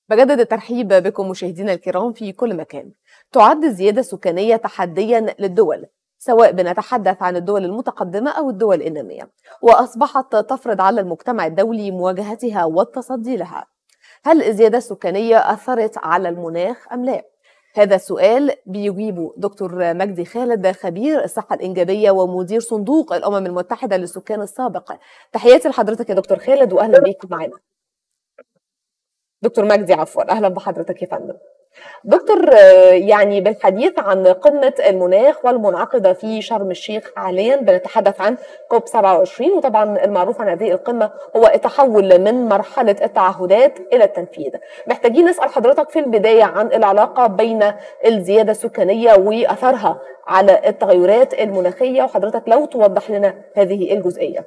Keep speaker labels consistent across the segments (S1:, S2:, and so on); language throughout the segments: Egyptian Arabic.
S1: بجدد الترحيب بكم مشاهدينا الكرام في كل مكان تعد الزيادة السكانية تحديا للدول سواء بنتحدث عن الدول المتقدمة أو الدول النامية وأصبحت تفرض على المجتمع الدولي مواجهتها والتصدي لها هل الزيادة السكانية أثرت على المناخ أم لا؟ هذا السؤال بيجيبه دكتور مجدي خالد خبير الصحة الإنجابية ومدير صندوق الأمم المتحدة للسكان السابق تحياتي لحضرتك يا دكتور خالد وأهلا بيك معنا دكتور مجدي عفوا اهلا بحضرتك يا فندم دكتور يعني بالحديث عن قمة المناخ والمنعقدة في شرم الشيخ حاليا بنتحدث عن كوب 27 وطبعا المعروف عن هذه القمة هو التحول من مرحلة التعهدات إلى التنفيذ محتاجين نسأل حضرتك في البداية عن العلاقة بين الزيادة السكانية وأثرها على التغيرات المناخية وحضرتك لو توضح لنا هذه الجزئية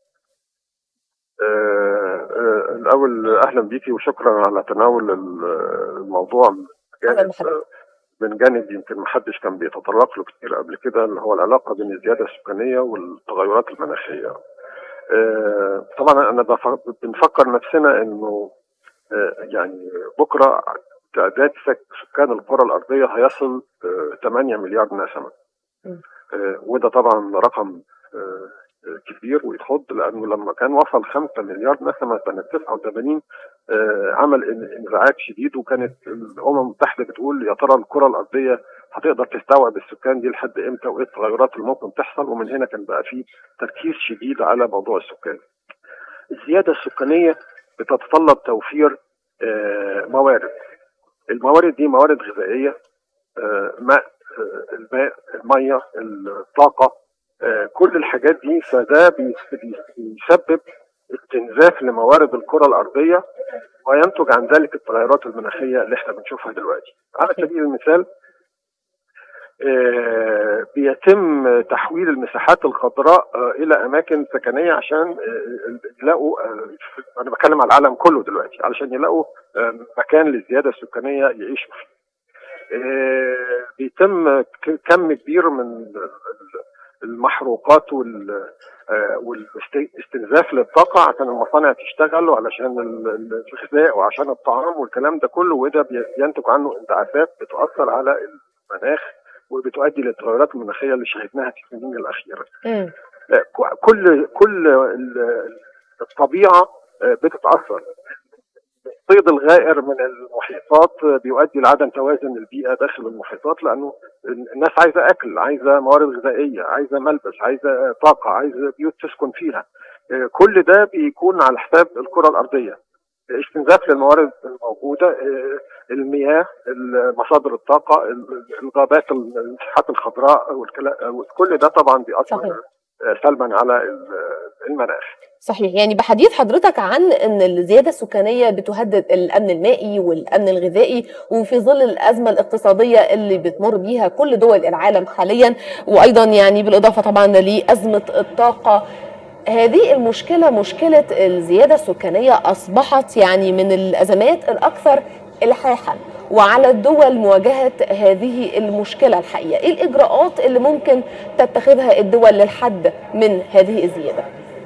S2: الاول اهلا بيكي وشكرا على تناول الموضوع من جانب من جانب يمكن ما حدش كان بيتطرق له كتير قبل كده اللي هو العلاقه بين الزياده السكانيه والتغيرات المناخيه. طبعا انا بنفكر نفسنا انه يعني بكره تعداد سكان القرى الارضيه هيصل 8 مليار نسمه. وده طبعا رقم كبير ويخض لانه لما كان وصل 5 مليار نسمه سنه 89 آه عمل انزعاج شديد وكانت الامم المتحده بتقول يا ترى الكره الارضيه هتقدر تستوعب السكان دي لحد امتى وايه التغيرات اللي ممكن تحصل ومن هنا كان بقى في تركيز شديد على موضوع السكان. الزياده السكانيه بتتطلب توفير آه موارد. الموارد دي موارد غذائيه آه ماء الماء الميه الطاقه كل الحاجات دي فده بيسبب استنزاف لموارد الكرة الأرضية وينتج عن ذلك التغيرات المناخية اللي احنا بنشوفها دلوقتي على سبيل المثال بيتم تحويل المساحات الخضراء إلى أماكن سكنية عشان يلاقوا أنا بتكلم على العالم كله دلوقتي علشان يلاقوا مكان للزيادة السكانية يعيشوا فيه بيتم كم كبير من المحروقات والاستنزاف للطاقة عشان المصانع تشتغل وعلشان الغذاء وعشان الطعام والكلام ده كله وده بينتج عنه انبعاثات بتأثر على المناخ وبتؤدي للتغيرات المناخية اللي شهدناها في السنين الأخيرة. م. كل كل الطبيعة بتتأثر الصيد الغائر من المحيطات بيؤدي لعدم توازن البيئه داخل المحيطات لانه الناس عايزه اكل عايزه موارد غذائيه عايزه ملبس عايزه طاقه عايزه بيوت تسكن فيها كل ده بيكون على حساب الكره الارضيه استنزاف للموارد الموجوده المياه مصادر الطاقه الغابات المساحات الخضراء كل ده طبعا بيأثر سلبا على المناخ
S1: صحيح يعني بحديث حضرتك عن ان الزياده السكانيه بتهدد الامن المائي والامن الغذائي وفي ظل الازمه الاقتصاديه اللي بتمر بيها كل دول العالم حاليا وايضا يعني بالاضافه طبعا لازمه الطاقه هذه المشكله مشكله الزياده السكانيه اصبحت يعني من الازمات الاكثر الحاحا وعلى الدول مواجهه هذه المشكله الحقيقه ايه الاجراءات اللي ممكن تتخذها الدول للحد من هذه الزياده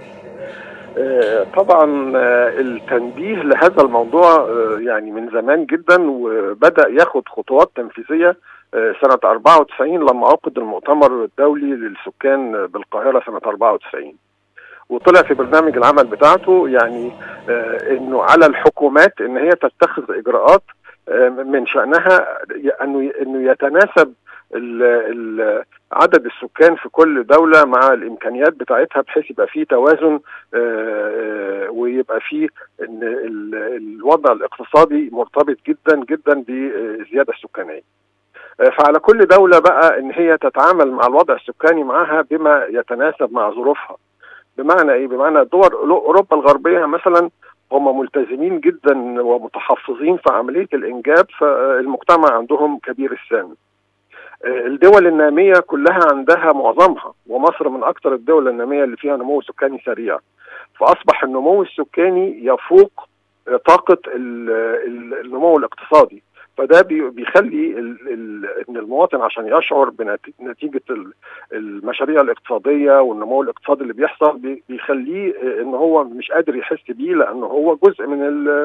S2: طبعا التنبيه لهذا الموضوع يعني من زمان جدا وبدا ياخد خطوات تنفيذيه سنه 94 لما عقد المؤتمر الدولي للسكان بالقاهره سنه 94 وطلع في برنامج العمل بتاعته يعني انه على الحكومات ان هي تتخذ اجراءات من شانها انه انه يتناسب ال ال عدد السكان في كل دولة مع الإمكانيات بتاعتها بحيث يبقى فيه توازن ويبقى فيه إن الوضع الاقتصادي مرتبط جدا جدا بالزيادة السكانية. فعلى كل دولة بقى إن هي تتعامل مع الوضع السكاني معها بما يتناسب مع ظروفها. بمعنى إيه؟ بمعنى دول أوروبا الغربية مثلا هم ملتزمين جدا ومتحفظين في عملية الإنجاب فالمجتمع عندهم كبير السن. الدول النامية كلها عندها معظمها ومصر من أكثر الدول النامية اللي فيها نمو سكاني سريع فأصبح النمو السكاني يفوق طاقة النمو الاقتصادي فده بيخلي ان المواطن عشان يشعر بنتيجه المشاريع الاقتصاديه والنمو الاقتصادي اللي بيحصل بيخليه ان هو مش قادر يحس بيه لانه هو جزء من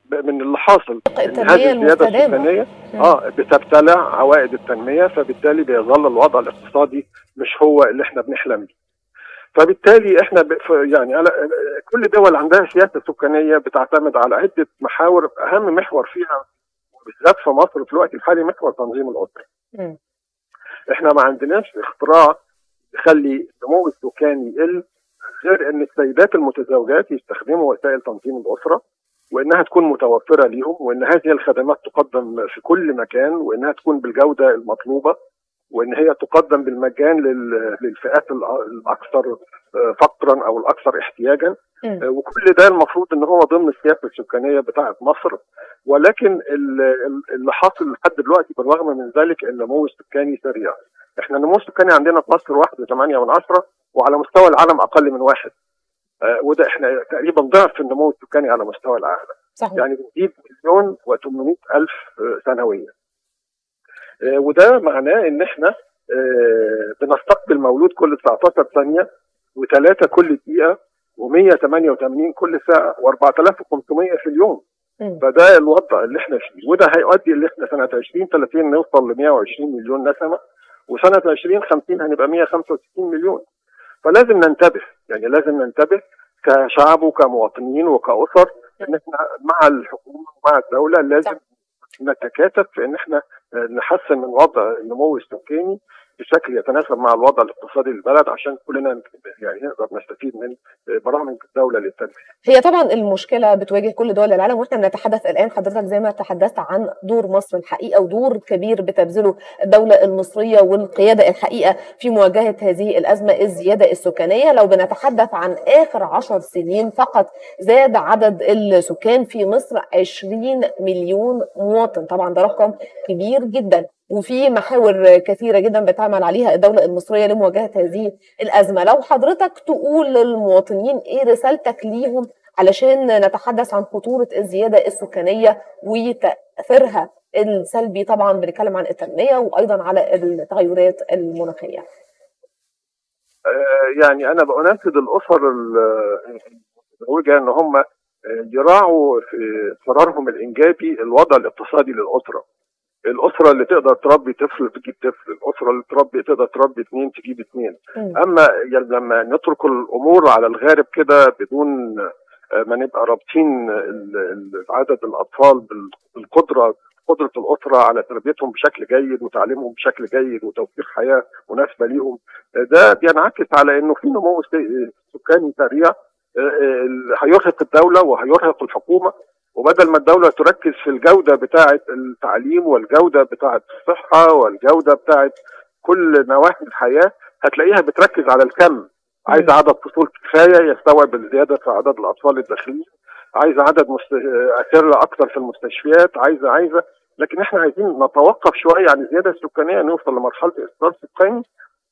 S2: من اللي حاصل ان
S1: التنمية
S2: هذه الزياده
S1: المستدامة.
S2: السكانيه
S1: مم.
S2: اه بتبتلع عوائد التنميه فبالتالي بيظل الوضع الاقتصادي مش هو اللي احنا بنحلم بيه. فبالتالي احنا ب- ف- يعني على كل دول عندها سياسه سكانيه بتعتمد على عده محاور اهم محور فيها بالذات في مصر في الوقت الحالي محور تنظيم الاسره.
S1: مم.
S2: احنا ما عندناش اختراع يخلي النمو السكاني يقل غير ان السيدات المتزوجات يستخدموا وسائل تنظيم الاسره وانها تكون متوفره ليهم وان هذه الخدمات تقدم في كل مكان وانها تكون بالجوده المطلوبه وان هي تقدم بالمجان لل- للفئات الأ- الاكثر آه، فقرا او الاكثر احتياجا
S1: مم.
S2: آه، وكل ده المفروض ان هو ضمن السياسه السكانيه بتاعه مصر ولكن ال- ال- اللي حاصل لحد دلوقتي بالرغم من ذلك النمو السكاني سريع احنا النمو السكاني عندنا في مصر واحد وثمانية من عشرة وعلى مستوى العالم اقل من واحد آه، وده احنا تقريبا ضعف النمو السكاني على مستوى العالم
S1: صحيح
S2: يعني بنزيد مليون و800 الف آه، سنويا آه، وده معناه ان احنا آه، بنستقبل مولود كل 19 ثانيه وثلاثه كل دقيقه و188 كل ساعه و4500 في اليوم
S1: مم.
S2: فده الوضع اللي احنا فيه وده هيؤدي ان احنا سنه 2030 نوصل ل 120 مليون نسمه وسنه 2050 هنبقى 165 مليون فلازم ننتبه يعني لازم ننتبه كشعب وكمواطنين وكأسر ان احنا مع الحكومه ومع الدوله لازم نتكاتف في ان احنا نحسن من وضع النمو السكاني بشكل يتناسب مع الوضع الاقتصادي للبلد عشان كلنا يعني نقدر نستفيد من برامج الدوله للتنميه.
S1: هي طبعا المشكله بتواجه كل دول العالم واحنا بنتحدث الان حضرتك زي ما تحدثت عن دور مصر الحقيقه ودور كبير بتبذله الدوله المصريه والقياده الحقيقه في مواجهه هذه الازمه الزياده السكانيه لو بنتحدث عن اخر عشر سنين فقط زاد عدد السكان في مصر 20 مليون مواطن طبعا ده رقم كبير جدا وفي محاور كثيره جدا بتعمل عليها الدوله المصريه لمواجهه هذه الازمه لو حضرتك تقول للمواطنين ايه رسالتك ليهم علشان نتحدث عن خطوره الزياده السكانيه وتاثيرها السلبي طبعا بنتكلم عن التنميه وايضا على التغيرات المناخيه
S2: آه، يعني انا بناشد الاسر المتزوجه ان هم يراعوا في قرارهم الانجابي الوضع الاقتصادي للاسره الاسره اللي تقدر تربي طفل تجيب طفل الاسره اللي تربي تقدر تربي اثنين تجيب اثنين
S1: مم.
S2: اما يعني لما نترك الامور على الغارب كده بدون آه، ما نبقى رابطين ال- ال- عدد الاطفال بال- بالقدره قدره الاسره على تربيتهم بشكل جيد وتعليمهم بشكل جيد وتوفير حياه مناسبه ليهم آه، ده بينعكس على انه في نمو س- سكاني سريع آه، آه، هيرهق الدوله وهيرهق الحكومه وبدل ما الدوله تركز في الجوده بتاعه التعليم والجوده بتاعه الصحه والجوده بتاعه كل نواحي الحياه هتلاقيها بتركز على الكم عايزه عدد فصول كفايه يستوعب الزياده في عدد الاطفال الداخلين عايزه عدد مست... اسره اكثر في المستشفيات عايزه عايزه لكن احنا عايزين نتوقف شويه عن الزياده السكانيه نوصل لمرحله اصدار سكاني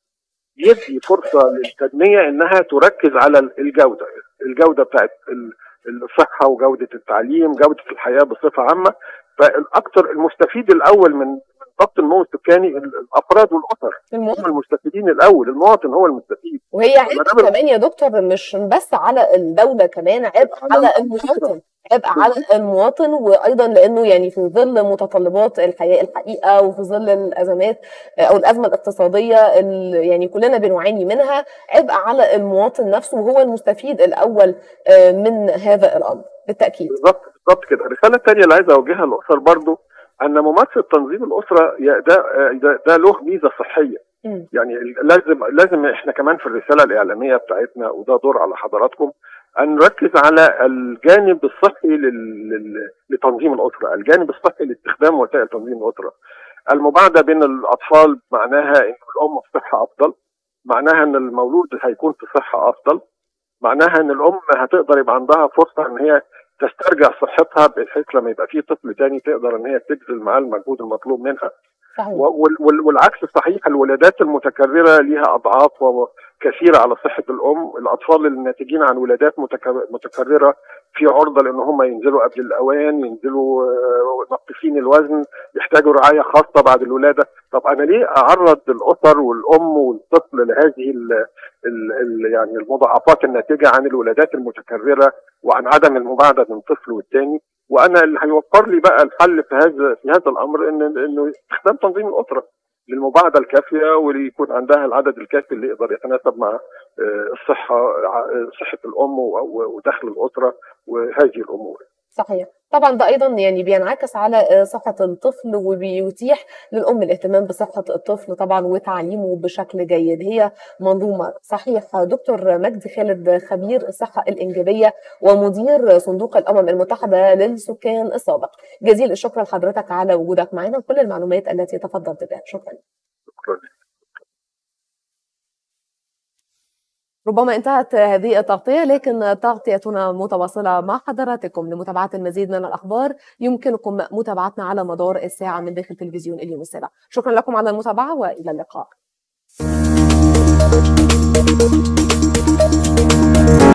S2: يدي فرصه للتنميه انها تركز على الجوده الجوده بتاعت ال- الصحه وجوده التعليم جوده الحياه بصفه عامه فالاكثر المستفيد الاول من من ضبط النمو السكاني ال- الافراد والاسر هم
S1: المواطن
S2: المستفيدين الاول المواطن هو المستفيد
S1: وهي عبء
S2: المدام-
S1: كمان يا دكتور مش بس على الدولة كمان عبء
S2: على
S1: على
S2: المواطن.
S1: المواطن عبء على المواطن وأيضا لأنه يعني في ظل متطلبات الحياة الحقيقة وفي ظل الأزمات أو الأزمة الاقتصادية اللي يعني كلنا بنعاني منها عبء على المواطن نفسه وهو المستفيد الأول آه، من هذا الأمر بالتأكيد
S2: بالظبط بالظبط كده الرساله الثانيه اللي عايز اوجهها للاسر برضو ان ممارسه تنظيم الاسره يا- ده ده, ده له ميزه صحيه
S1: مم.
S2: يعني لازم لازم احنا كمان في الرساله الاعلاميه بتاعتنا وده دور على حضراتكم ان نركز على الجانب الصحي لل... لل... لتنظيم الاسره، الجانب الصحي لاستخدام وسائل تنظيم الاسره. المباعده بين الاطفال معناها ان الام في صحه افضل، معناها ان المولود هيكون في صحه افضل، معناها ان الام هتقدر يبقى عندها فرصه ان هي تسترجع صحتها بحيث لما يبقى في طفل تاني تقدر ان هي تبذل معاه المجهود المطلوب منها.
S1: صحيح
S2: وال- وال- والعكس صحيح الولادات المتكرره ليها اضعاف و- كثيره على صحه الام، الاطفال الناتجين عن ولادات متك- متكرره في عرضه لان هم ينزلوا قبل الاوان ينزلوا ناقصين الوزن يحتاجوا رعايه خاصه بعد الولاده طب انا ليه اعرض الاسر والام والطفل لهذه ال ال ال يعني المضاعفات الناتجه عن الولادات المتكرره وعن عدم المباعده من طفل والتاني وانا اللي هيوفر لي بقى الحل في هذا في هذا الامر ان انه استخدام تنظيم الاسره للمباعده الكافيه وليكون عندها العدد الكافي اللي يقدر يتناسب مع الصحه صحه الام ودخل الاسره وهذه الامور.
S1: صحيح طبعا ده ايضا يعني بينعكس على صحه الطفل وبيتيح للام الاهتمام بصحه الطفل طبعا وتعليمه بشكل جيد هي منظومه صحيح دكتور مجدي خالد خبير الصحه الانجابيه ومدير صندوق الامم المتحده للسكان السابق جزيل الشكر لحضرتك على وجودك معنا وكل المعلومات التي تفضلت بها شكرا
S2: شكرا
S1: ربما انتهت هذه التغطية لكن تغطيتنا متواصلة مع حضراتكم لمتابعة المزيد من الأخبار يمكنكم متابعتنا على مدار الساعة من داخل تلفزيون اليوم السابع شكرا لكم على المتابعة وإلى اللقاء